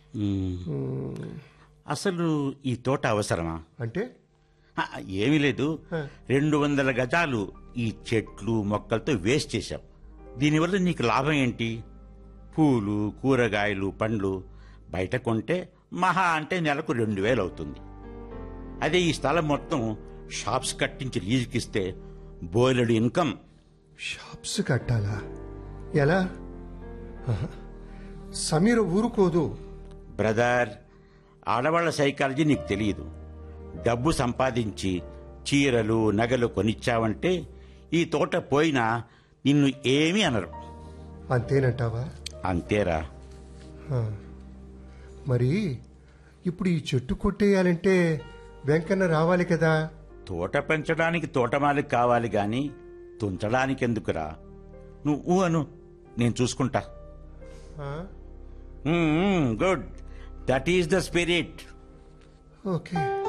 మ్మ్. అసలు ఈ తోట అవసరమా అంటే ఆ, ఏమీ లేదు హ. రెండు వందల గజాలు ఈ చెట్లు మొక్కలతో వేస్ట్ చేశావు దీనివల్ల నీకు లాభం ఏంటి పూలు కూరగాయలు పండ్లు బయట కొంటే మహా అంటే నెలకు రెండు వేలు అవుతుంది అదే ఈ స్థలం మొత్తం షాప్స్ కట్టించి లీజుకిస్తే బోలెడు ఇన్కమ్ షాప్స్ కట్టాలా ఎలా ఆహా. సమీర ఊరుకోదు బ్రదర్ ఆడవాళ్ల సైకాలజీ నీకు తెలియదు డబ్బు సంపాదించి చీరలు నగలు కొనిచ్చావంటే ఈ తోట పోయినా నిన్ను ఏమీ అనరు అంతేనంటావా అంతేరా ఆ. మరి ఇప్పుడు ఈ చెట్టు కొట్టేయాలంటే వెంకన్న రావాలి కదా తోట పెంచడానికి తోటమాలి కావాలి గాని తుంచడానికి ఎందుకురా నువ్వు అను నేను చూసుకుంటా ఆ? Good that is the spirit okay